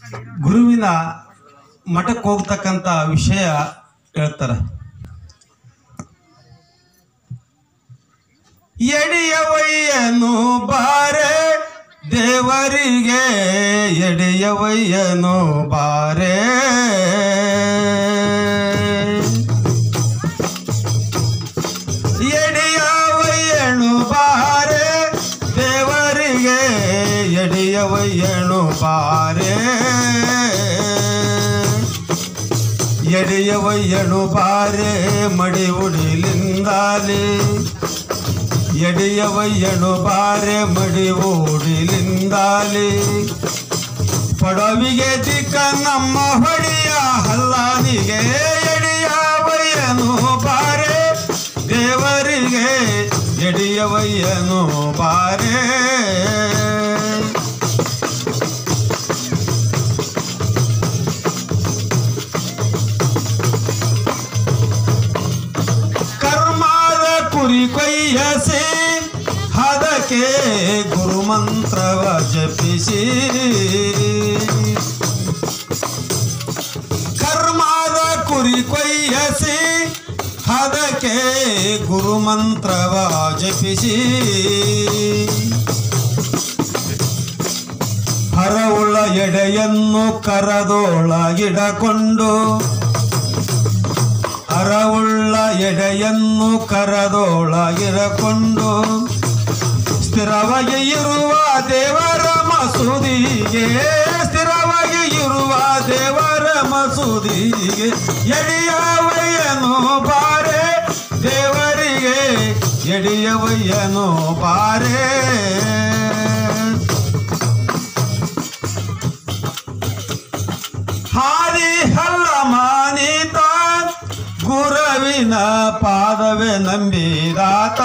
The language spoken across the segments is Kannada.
ಗುರುವಿನ ಮಠಕ್ಕೆ ಹೋಗ್ತಕ್ಕಂಥ ವಿಷಯ ಹೇಳ್ತಾರೆ ಎಡೆಯವಯ್ಯನು ಬಾರೆ ದೇವರಿಗೆ ಎಡೆಯವಯ್ಯನು ಬಾರೆ ಎಡೆಯವಯ್ಯನು ಬಾರೆ ದೇವರಿಗೆ ಎಡೆಯವಯ್ಯನು ಬಾರೆ ಎಡೆಯವಯ್ಯನು ಬಾರೆ ಮಡಿ ಉಡಿಲಿಂದಾಲಿ ಎಡೆಯವಯ್ಯನು ಬಾರೆ ಮಡಿ ಓಡಿಲಿಂದಾಲಿ ಪಡವಿಗೆ ದಿಕ್ಕ ನಮ್ಮ ಹೊಡಿಯ ಹಲ್ಲಾನಿಗೆ ಎಡೆಯವಯ್ಯನು ಬಾರೆ ದೇವರಿಗೆ ಎಡೆಯವಯ್ಯನು ಬಾರೆ ಕರ್ಮಾದ ಕುರಿ ಕೊಯ್ಯಸಿ ಹದಕ್ಕೆ ಗುರುಮಂತ್ರವ ಜಪಿಸಿ ಕರ್ಮಾದ ಕುರಿ ಕೊಯ್ಯಸಿ ಹದಕ್ಕೆ ಗುರುಮಂತ್ರವ ಜಪಿಸಿ ಹರವುಳ್ಳ ಎಡೆಯನ್ನು ಕರದೋಳಗಿಡಕೊಂಡು ಅರವುಳ್ಳ ಎಡೆಯನ್ನು ಕರದೋಳಗಿರಕೊಂಡು ಸ್ಥಿರವಾಗಿ ಇರುವ ದೇವರ ಮಸೂದಿಗೆ ಸ್ಥಿರವಾಗಿ ಇರುವ ದೇವರ ಮಸೂದಿಗೆ ಎಡೆಯವಯ್ಯನು ಬಾರೆ ದೇವರಿಗೆ ಎಡೆಯವಯ್ಯನು ಬಾರೆ ಹಾದಿ ಹಲ್ಲ ಮಾನಿತ ಗುರವಿನ ಪಾದವೇ ನಂಬಿದಾತ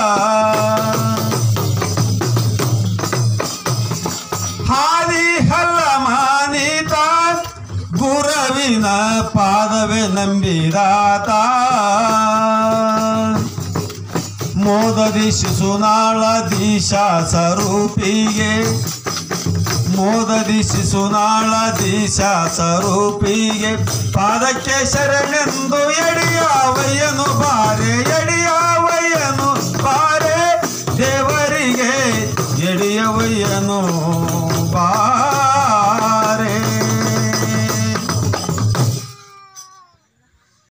ಹಾದಿ ಹಲ್ಲ ಮಾನಿತ ಗುರವಿನ ಪಾದವೇ ನಂಬಿದಾತ ಮೋದದಿ ಶಿಶುನಾಳ ದೀಶಾ ಸ್ವರೂಪಿಗೆ ಮೋದದಿ ಶಿಶುನಾಳ ದೀಶ ಸ್ವರೂಪಿಗೆ ಪಾದಕ್ಕೆ ಶರಣೆಂದು ಎಡೆಯವಯ್ಯನು ಬಾರೆ